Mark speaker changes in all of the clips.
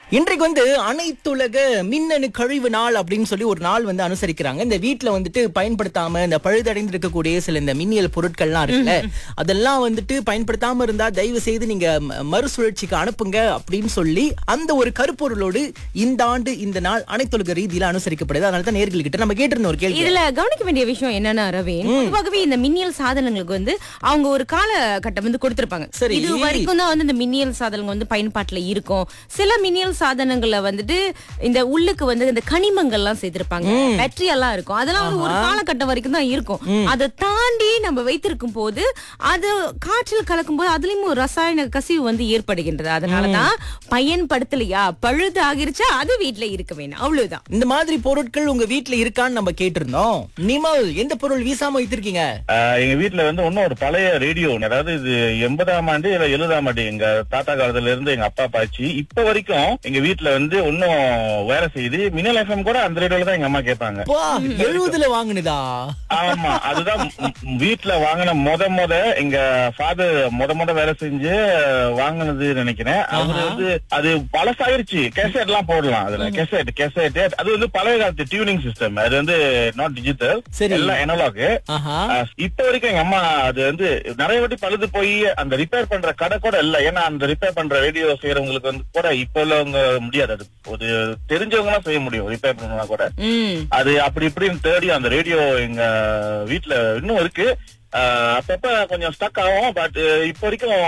Speaker 1: இன்றைக்கு வந்து அனைத்துலக மின்னணு கழிவு நாள் அப்படின்னு சொல்லி ஒரு நாள் வந்து அனுசரிக்கிறாங்க இந்த வீட்ல வந்துட்டு பயன்படுத்தாம இந்த பழுதடைந்து இருக்கக்கூடிய சில இந்த மின்னியல் பொருட்கள்லாம் இருக்குல்ல அதெல்லாம் வந்துட்டு பயன்படுத்தாம இருந்தா தயவு செய்து நீங்க ம- மறுசுழற்சிக்கு அனுப்புங்க அப்படின்னு சொல்லி அந்த ஒரு கருப்பொருளோடு இந்த ஆண்டு இந்த நாள் அனைத்துலக ரீதியில அனுசரிக்கப்படுது அதனால தான் நேர்கள்கிட்ட நம்ம கேட்டிருந்த ஒரு கேள்வி
Speaker 2: இதுல கவனிக்க வேண்டிய விஷயம் என்னன்னா ரவீன் பொதுவாகவே இந்த மின்னியல் சாதனங்களுக்கு வந்து அவங்க ஒரு காலகட்டம் வந்து கொடுத்திருப்பாங்க
Speaker 1: சரி.
Speaker 2: இது வரைக்கும் தான் வந்து இந்த மின்னியல் சாதனங்கள் வந்து பயன்பாட்டுல இருக்கும் சில மின்னியல் சாதனங்கள்ல வந்துட்டு இந்த உள்ளுக்கு வந்து இந்த கனிமங்கள்லாம் சேர்த்திருப்பாங்க பேட்டரி எல்லாம் இருக்கும் அதெல்லாம் வந்து ஒரு காலகட்டம் வரைக்கும் தான் இருக்கும் அதை தாண்டி நம்ம வைத்திருக்கும் போது அது காற்றில் கலக்கும் போது அதுலயும் ஒரு ரசாயன கசிவு வந்து ஏற்படுகின்றது அதனாலதான் பயன்படுத்தலையா பழுது ஆகிருச்சா அது வீட்ல இருக்க வேணும் அவ்வளவுதான்
Speaker 1: இந்த மாதிரி பொருட்கள் உங்க வீட்ல இருக்கான்னு நம்ம கேட்டிருந்தோம் நிமல் எந்த பொருள் வீசாம வைத்திருக்கீங்க
Speaker 3: ஆஹ் எங்க வீட்ல வந்து இன்னும் ஒரு பழைய ரேடியோ ஒண்ணு. அதாவது இது எண்பதாம் ஆண்டு இல்ல எழுபதாம் ஆண்டு எங்க தாத்தா காலத்துல இருந்து எங்க அப்பா பாச்சு இப்ப வரைக்கும் எங்க வீட்ல வந்து இன்னும் வேலை செய்யுது மின்னல் எஃப்எம் கூட அந்த ரேடியோல தான் எங்க அம்மா கேட்பாங்க
Speaker 1: பா எழுபதுல வாங்குனதா
Speaker 3: ஆமா அதுதான் ம், ம், வீட்ல வாங்கின முத முத எங்க ஃபாதர் முத முத வேலை செஞ்சு வாங்கினது நினைக்கிறேன் அவரு வந்து அது பழசாயிருச்சு கேசட் எல்லாம் போடலாம் அதுல கேசட் கேசட் அது வந்து பழைய காலத்து டியூனிங் சிஸ்டம் அது வந்து நாட் டிஜிட்டல்
Speaker 1: சரி.
Speaker 3: எல்லாம் எனலாக்
Speaker 1: ஆஹா
Speaker 3: ஆஹ் இப்ப வரைக்கும் எங்க அம்மா அது வந்து நிறைய வாட்டி பழுது போய் அந்த ரிப்பேர் பண்ற கடை கூட இல்ல ஏன்னா அந்த ரிப்பேர் பண்ற ரேடியோ செய்யறவங்களுக்கு வந்து கூட இப்ப உள்ளவங்க முடியாது அது ஒரு தெரிஞ்சவங்க எல்லாம் செய்ய முடியும் ரிப்பேர் பண்ணா கூட
Speaker 2: உம்
Speaker 3: அது அப்படி இப்படின்னு தேடி அந்த ரேடியோ எங்க வீட்ல இன்னும் இருக்கு ஆஹ் அப்பப்ப கொஞ்சம் ஸ்டக் ஆகும் பட் இப்ப வரைக்கும்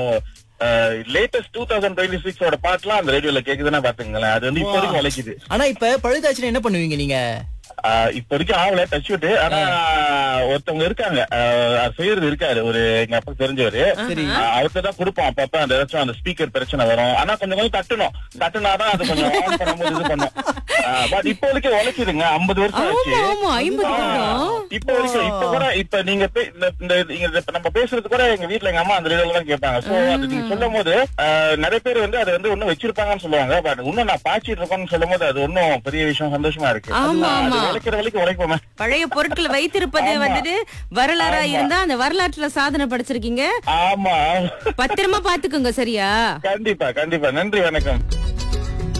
Speaker 3: லேட்டஸ்ட் டூ தௌசண்ட் டுவெண்ட்டி சிக்ஸோட பாட்டுலாம் அந்த ரேடியோல கேக்குதுன்னா பாத்துங்களேன் அது வந்து இப்ப வரைக்கும் உழைக்குது
Speaker 1: ஆனா இப்ப பழுதாச்சுன்னா என்ன பண்ணுவீங்க நீங்க
Speaker 3: ஆஹ் இப்ப வரைக்கும் ஆகல டச் விட்டு ஆனா ஒருத்தவங்க இருக்காங்க ஆஹ் செய்யறது இருக்காரு ஒரு எங்க அப்பா தெரிஞ்சவரு
Speaker 1: சரி.
Speaker 3: ஆஹ் அவர்ட்ட தான் கொடுப்போம் அப்பப்ப அந்த ஏதாச்சும் அந்த ஸ்பீக்கர் பிரச்சனை வரும் ஆனா கொஞ்சம் கொஞ்சம் தட்டணும் தட்டுனாதான் அது கொஞ்சம் ஆன் பண்ணும்போது இது பண்ணும் பட் இப்ப வரைக்கும் உழைக்குதுங்க ஐம்பது வருஷம் ஆச்சு
Speaker 2: ஆமா ஆமா ஐம்பது வருடம்
Speaker 3: இப்ப வரைக்கும் இப்ப கூட இப்ப நீங்க பே- இந்த- இந்த- இங்க இப்ப நம்ம பேசுறது கூட எங்க வீட்ல எங்க அம்மா அந்த ரேடியோல தான் கேட்பாங்க சோ அது நீங்க சொல்லும் போது ஆஹ், நிறைய பேர் வந்து அதை வந்து இன்னும் வச்சிருப்பாங்கன்னு சொல்லுவாங்க பட் இன்னும் நான் பாய்ச்சிட்டு இருக்கோம்னு சொல்லும் போது அது ஒன்னும் பெரிய விஷயம் சந்தோஷமா இருக்கு
Speaker 2: ஆமா,
Speaker 3: அது
Speaker 2: ஆமா.
Speaker 3: உழைக்கிற வரைக்கும் உழைப்போமே
Speaker 2: பழைய பொருட்களை வைத்திருப்பது
Speaker 3: ஆமா.
Speaker 2: வந்துட்டு வரலாறா
Speaker 3: ஆமா.
Speaker 2: இருந்தா அந்த வரலாற்றுல சாதனை படைச்சிருக்கீங்க
Speaker 3: ஆமா
Speaker 2: பத்திரமா பாத்துக்கோங்க சரியா
Speaker 3: கண்டிப்பா கண்டிப்பா நன்றி வணக்கம்